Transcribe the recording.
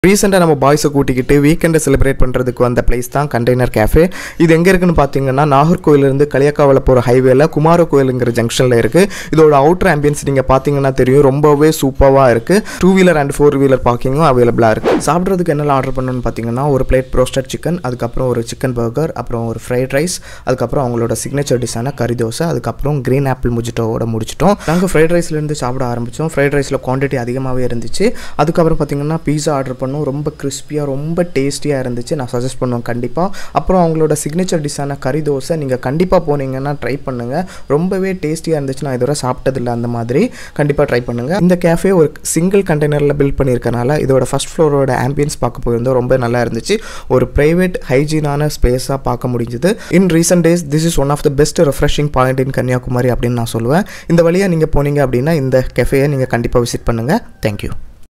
ரீசெண்டாக நம்ம பாய்ஸை கூட்டிக்கிட்டு வீக்கெண்டை செலிப்ரேட் பண்ணுறதுக்கு வந்த பிளேஸ் தான் கண்டெய்னர் கேஃபே இது எங்கே இருக்குன்னு பார்த்தீங்கன்னா நாகர்கோயிலிருந்து களியக்காவில் போகிற ஹைவேல குமார கோயிலுங்கிற ஜங்ஷனில் இருக்குது இதோட அவுட்டர் ஆம்பியன்ஸ் நீங்கள் பார்த்தீங்கன்னா தெரியும் ரொம்பவே சூப்பராக இருக்குது two wheeler and four wheeler பார்க்கிங்கும் அவைலபிளாக இருக்குது சாப்பிட்றதுக்கு என்னெல்லாம் ஆர்டர் பண்ணணும்னு பார்த்தீங்கன்னா ஒரு பிளேட் ப்ரோஸ்டட் சிக்கன் அதுக்கப்புறம் ஒரு சிக்கன் பர்கர் அப்புறம் ஒரு ஃப்ரைட் ரைஸ் அதுக்கப்புறம் அவங்களோட சிக்னேச்சர் டிஷ்ஷான கறி தோசை அதுக்கப்புறம் க்ரீன் ஆப்பிள் முஜிட்டோவோட முடிச்சிட்டோம் நாங்கள் ஃப்ரைட் ரைஸ்லேருந்து சாப்பிட ஆரம்பித்தோம் ஃப்ரைட் ரைஸில் குவான்டிட்டி அதிகமாகவே இருந்துச்சு அதுக்கப்புறம் பார்த்தீங்கன்னா பீஸா ஆர்டர் பண்ணோம் ரொம்ப கிறிஸ்பியாக ரொம்ப டேஸ்டியாக இருந்துச்சு நான் சஜஸ்ட் பண்ணுவேன் கண்டிப்பாக அப்புறம் அவங்களோட சிக்னேச்சர் டிஷ்ஷான கறி தோசை நீங்கள் கண்டிப்பாக போனீங்கன்னா ட்ரை பண்ணுங்கள் ரொம்பவே டேஸ்டியாக இருந்துச்சு நான் இதுவரை சாப்பிட்டதில்ல அந்த மாதிரி கண்டிப்பாக ட்ரை பண்ணுங்கள் இந்த கேஃபே ஒரு சிங்கிள் கண்டெய்னரில் பில்ட் பண்ணியிருக்கனால இதோட ஃபஸ்ட் ஃப்ளோரோட ஆம்பியன்ஸ் பார்க்க போயிருந்தோம் ரொம்ப நல்லா இருந்துச்சு ஒரு ப்ரைவேட் ஹைஜீனான ஸ்பேஸாக பார்க்க முடிஞ்சுது in recent days this is one of the best refreshing point in Kanyakumari அப்படின்னு நான் சொல்லுவேன் இந்த வழியாக நீங்கள் போனீங்க அப்படின்னா இந்த கெஃபேயை நீங்கள் கண்டிப்பாக விசிட் பண்ணுங்கள் தேங்க்யூ